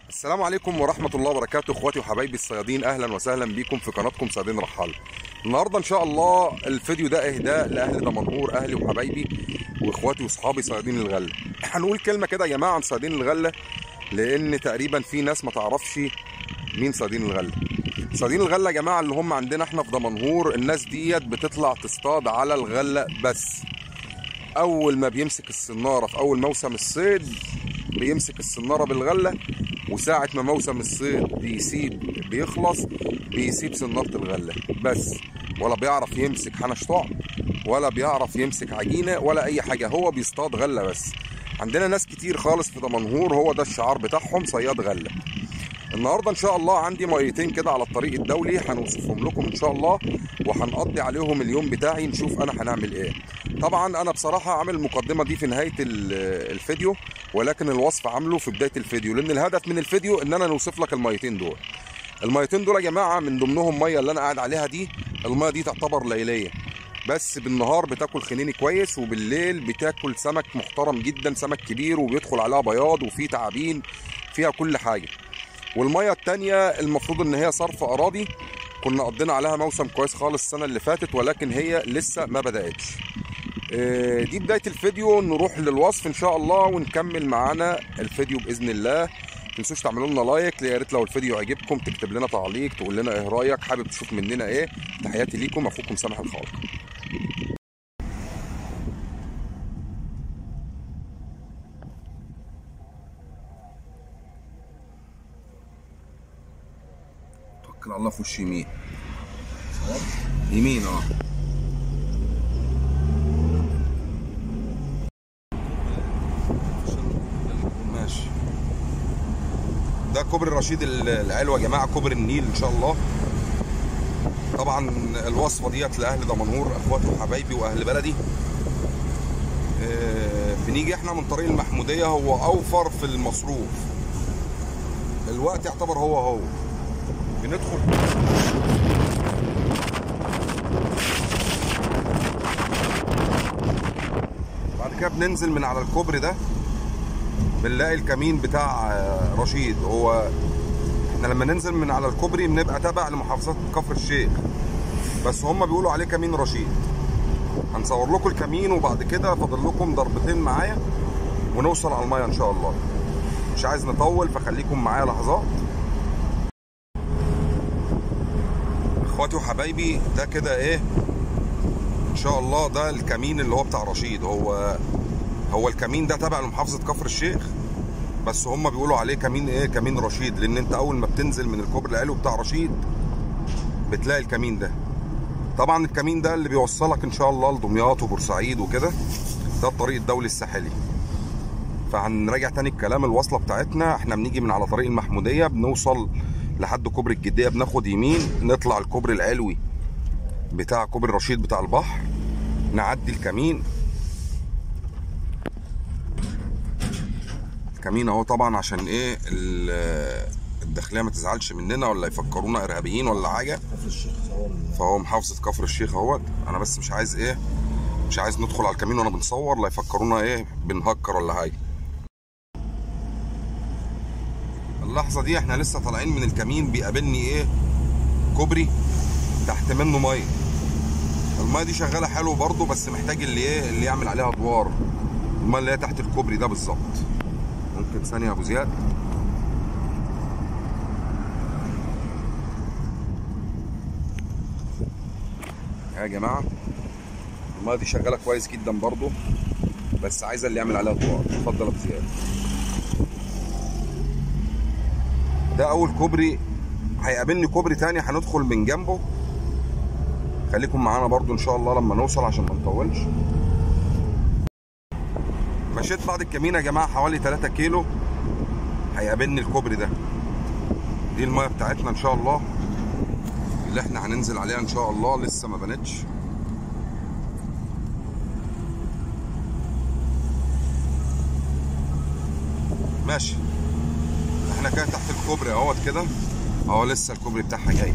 السلام عليكم ورحمة الله وبركاته اخواتي وحبايبي الصيادين اهلا وسهلا بيكم في قناتكم صيادين رحال النهاردة ان شاء الله الفيديو ده اهداء لاهل دمنهور اهلي وحبايبي واخواتي واصحابي صيادين الغلة هنقول كلمة كده يا جماعة عن صيادين الغلة لان تقريبا في ناس ما تعرفش مين صيادين الغلة صيادين الغلة يا جماعة اللي هم عندنا احنا في دمنهور الناس ديت بتطلع تصطاد على الغلة بس اول ما بيمسك الصنارة في اول موسم الصيد بيمسك الصنارة بالغلة وساعة ما موسم الصيد بيسيب بيخلص بيسيب صنارة الغلة بس ولا بيعرف يمسك حنش طعم ولا بيعرف يمسك عجينة ولا أي حاجة هو بيصطاد غلة بس عندنا ناس كتير خالص في دمنهور هو ده الشعار بتاعهم صياد غلة النهارده ان شاء الله عندي ميتين كده على الطريق الدولي هنوصفهم لكم ان شاء الله وهنقضي عليهم اليوم بتاعي نشوف انا هنعمل ايه طبعا انا بصراحه عامل المقدمه دي في نهايه ال- الفيديو ولكن الوصف عامله في بدايه الفيديو لان الهدف من الفيديو ان انا نوصف لك الميتين دول الميتين دول يا جماعه من ضمنهم ميه اللي انا قاعد عليها دي الميه دي تعتبر ليليه بس بالنهار بتاكل خنيني كويس وبالليل بتاكل سمك محترم جدا سمك كبير وبيدخل عليها بياض وفيه تعابين فيها كل حاجه والميه التانية المفروض ان هي صرف اراضي كنا قضينا عليها موسم كويس خالص السنه اللي فاتت ولكن هي لسه ما بداتش آه، دي بدايه الفيديو نروح للوصف ان شاء الله ونكمل معانا الفيديو باذن الله تنسوش تعملوا لنا لايك يا ريت لو الفيديو عجبكم تكتب لنا تعليق تقول لنا ايه رايك حابب تشوف مننا ايه تحياتي ليكم اخوكم سامح الخالق توكل على الله في وش يمين يمين اه ماشي ده كوبري رشيد ال- العلوة يا جماعة كوبري النيل إن شاء الله طبعا الوصفة ديت لأهل دمنهور أخواتي وحبايبي وأهل بلدي آه، بنيجي احنا من طريق المحمودية هو أوفر في المصروف الوقت يعتبر هو هو بندخل بعد كده بننزل من على الكوبري ده بنلاقي الكمين بتاع آه، رشيد هو احنا لما ننزل من على الكوبري بنبقى تابع لمحافظات كفر الشيخ بس هم بيقولوا عليه كمين رشيد هنصور لكم الكمين وبعد كده فاضل لكم ضربتين معايا ونوصل على الميه ان شاء الله مش عايز نطول فخليكم معايا لحظات اخواتي وحبايبي ده كده ايه ان شاء الله ده الكمين اللي هو بتاع رشيد هو هو الكمين ده تابع لمحافظه كفر الشيخ بس هم بيقولوا عليه كمين ايه كمين رشيد لان انت اول ما بتنزل من الكوبري العلوي بتاع رشيد بتلاقي الكمين ده طبعا الكمين ده اللي بيوصلك ان شاء الله لدمياط وبورسعيد وكده ده الطريق الدولي الساحلي فهنراجع تاني الكلام الوصله بتاعتنا احنا بنيجي من على طريق المحموديه بنوصل لحد كوبري الجديه بناخد يمين نطلع الكوبري العلوي بتاع كوبري رشيد بتاع البحر نعدي الكمين الكمين اهو طبعا عشان ايه ال- الداخليه ما تزعلش مننا ولا يفكرونا ارهابيين ولا حاجه كفر الشيخ صور فهو محافظه كفر الشيخ اهوت انا بس مش عايز ايه مش عايز ندخل على الكمين وانا بنصور لا يفكرونا ايه بنهكر ولا حاجه اللحظه دي احنا لسه طالعين من الكمين بيقابلني ايه كوبري تحت منه ميه الميه دي شغاله حلو برضه بس محتاج اللي ايه اللي يعمل عليها ادوار الميه اللي هي تحت الكوبري ده بالظبط ممكن ثانيه يا ابو زياد يا جماعه الميه دي شغاله كويس جدا برضو بس عايزه اللي يعمل عليها ادوار اتفضل يا ابو زياد ده اول كوبري هيقابلني كوبري تاني هندخل من جنبه خليكم معانا برضو ان شاء الله لما نوصل عشان ما نطولش مشيت بعد الكمين يا جماعه حوالي 3 كيلو هيقابلني الكوبري ده دي الميه بتاعتنا ان شاء الله اللي احنا هننزل عليها ان شاء الله لسه ما بنتش ماشي احنا كده تحت الكوبري اهوت كده اهو لسه الكوبري بتاعها جاي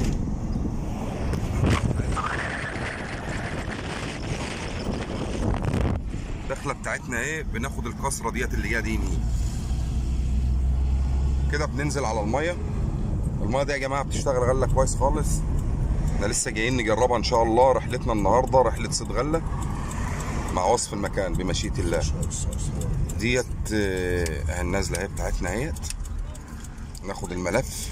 الدخله بتاعتنا ايه بناخد الكسره ديت اللي جايه دي يمين كده بننزل على الميه الميه دي يا جماعه بتشتغل غله كويس خالص احنا لسه جايين نجربها ان شاء الله رحلتنا النهارده رحله صيد غله مع وصف المكان بمشيئه الله ديت آه، النازله اهي بتاعتنا اهيت ناخد الملف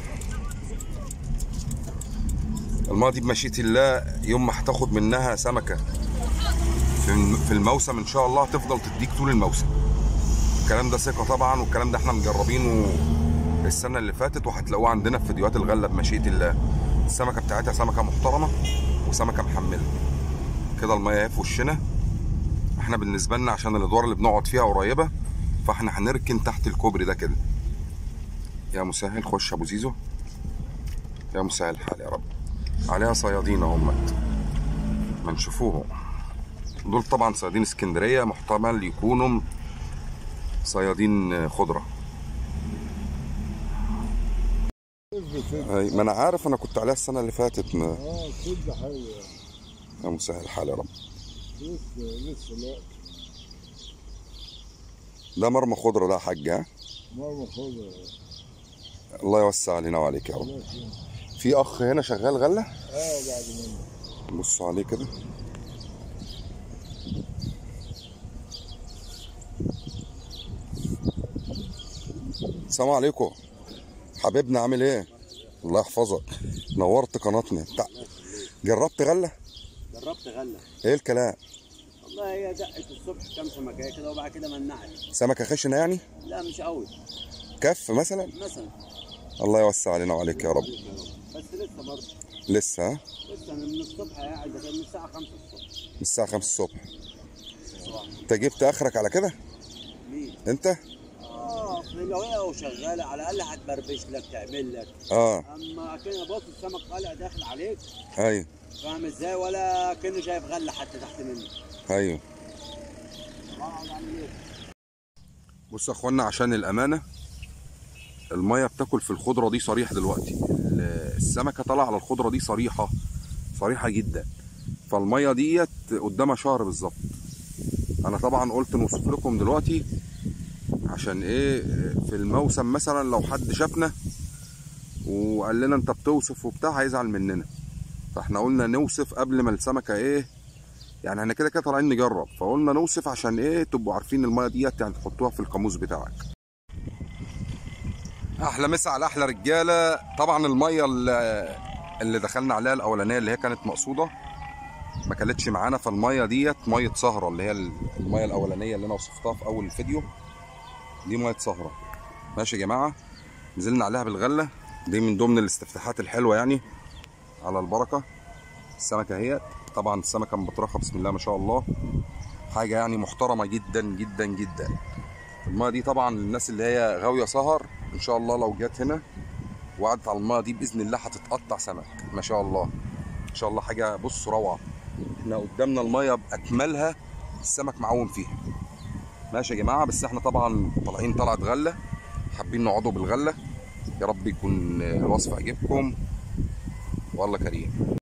الميه دي بمشيئه الله يوم ما هتاخد منها سمكه في في الموسم ان شاء الله هتفضل تديك طول الموسم الكلام ده ثقه طبعا والكلام ده احنا مجربينه السنه اللي فاتت وهتلاقوه عندنا في فيديوهات الغله بمشيئه الله السمكه بتاعتها سمكه محترمه وسمكه محمله كده الميه اهي في وشنا احنا بالنسبه لنا عشان الادوار اللي بنقعد فيها قريبه فاحنا هنركن تحت الكوبري ده كده يا مسهل خش ابو زيزو يا مسهل الحال يا رب عليها صيادين اهمت ما نشوفوهم دول طبعا صيادين اسكندريه محتمل يكونوا صيادين خضره أي ما انا عارف انا كنت عليها السنه اللي فاتت ما اه كل حاجه يا مسهل الحال يا رب لسه لسه لا ده مرمى خضره ده يا حاج ها مرة خضرا الله يوسع علينا وعليك يا رب لا فين. في اخ هنا شغال غله اه بعد منه بص عليه كده السلام عليكم حبيبنا عامل ايه الله يحفظك نورت قناتنا تع- جربت غله جربت غله ايه الكلام والله هي دقت الصبح كام سمكه كده وبعد كده منعت سمكه خشنه يعني لا مش قوي كف مثلا مثلا الله يوسع علينا وعليك يا رب بس لسه برضه لسه ها لسه من الصبح قاعد ده من الساعه 5 الصبح من الساعه 5 الصبح انت جبت اخرك على كده مين؟ انت اه اصل لو هي وشغاله على الاقل هتبربش لك تعمل لك اه اما كده بص السمك طالع داخل عليك ايوه فاهم ازاي ولا كانه شايف غله حتى تحت منه ايوه اقعد اعمل ايه؟ بصوا يا اخوانا عشان الامانه الميه بتاكل في الخضره دي صريح دلوقتي ال- السمكه طالعه على الخضره دي صريحه صريحه جدا فالميه ديت قدامها شهر بالظبط انا طبعا قلت نوصف لكم دلوقتي عشان ايه في الموسم مثلا لو حد شافنا وقال لنا انت بتوصف وبتاع هيزعل مننا فاحنا قلنا نوصف قبل ما السمكه ايه يعني احنا كده كده طالعين نجرب فقلنا نوصف عشان ايه تبقوا عارفين الميه ديت يعني تحطوها في القاموس بتاعك احلى مسا على احلى رجاله طبعا الميه اللي, اللي دخلنا عليها الاولانيه اللي هي كانت مقصوده ما كانتش معانا فالميه ديت ميه سهره اللي هي الميه الاولانيه اللي انا وصفتها في اول الفيديو دي ميه سهره ماشي يا جماعه نزلنا عليها بالغله دي من ضمن الاستفتاحات الحلوه يعني على البركه السمكه اهي طبعا السمكه مبطرخه بسم الله ما شاء الله حاجه يعني محترمه جدا جدا جدا الميه دي طبعا الناس اللي هي غاويه سهر ان شاء الله لو جت هنا وقعدت على الميه دي باذن الله هتتقطع سمك ما شاء الله ان شاء الله حاجه بص روعه احنا قدامنا الميه باكملها السمك معوم فيها ماشي يا جماعه بس احنا طبعا طالعين طلعت غله حابين نقعدوا بالغله يا رب يكون الوصف عجبكم والله كريم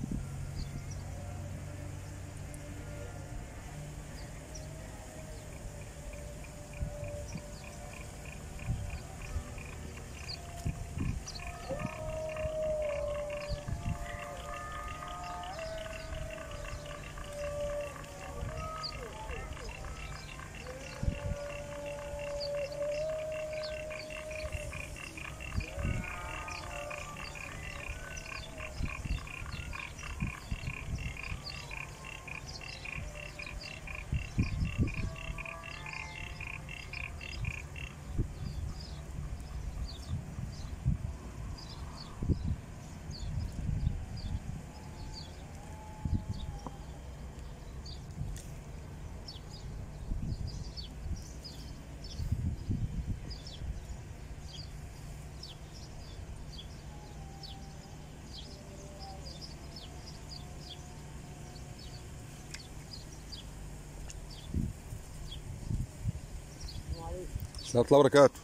السلام الله وبركاته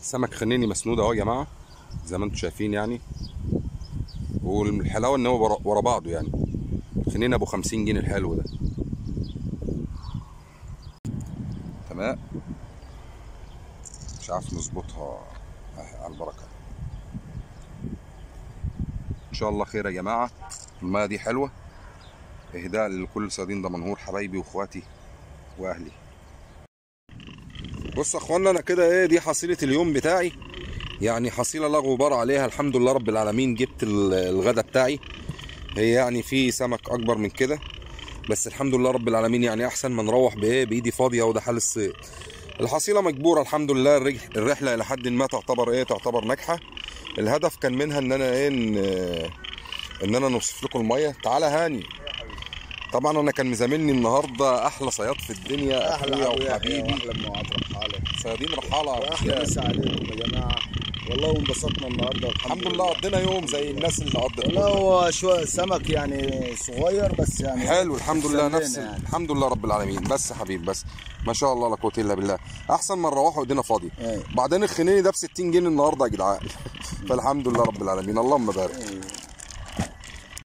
سمك خنيني مسنود اهو يا جماعه زي ما انتم شايفين يعني والحلاوه ان هو ورا- ورا بعضه يعني خنين ابو 50 جنيه الحلو ده تمام مش عارف نظبطها أه، على البركه ان شاء الله خير يا جماعه الميه دي حلوه اهداء لكل صيادين دمنهور حبايبي واخواتي واهلي بص يا اخوانا انا كده ايه دي حصيله اليوم بتاعي يعني حصيله لا غبار عليها الحمد لله رب العالمين جبت ال- الغدا بتاعي هي يعني في سمك اكبر من كده بس الحمد لله رب العالمين يعني احسن ما نروح بايه بايدي فاضيه وده حال الصيد الحصيله مجبوره الحمد لله الرج- الرحله الى حد ما تعتبر ايه تعتبر ناجحه الهدف كان منها ان انا ايه ان, إن انا نوصف لكم الميه تعالى هاني طبعا انا كان مزاملني النهارده احلى صياد في الدنيا اخويا وحبيبي احلى مواعيد رحاله صيادين رحاله واحلى مسا عليكم يا جماعه والله وانبسطنا النهارده الحمد لله قضينا يوم زي الناس اللي قضت والله هو شويه سمك يعني صغير بس يعني حلو الحمد لله سلينا نفس يعني. الحمد لله رب العالمين بس يا حبيبي بس ما شاء الله لا قوه الا بالله احسن ما نروحوا ايدينا فاضيه أيوة. بعدين الخنيني ده ب 60 جنيه النهارده يا جدعان فالحمد لله رب العالمين اللهم بارك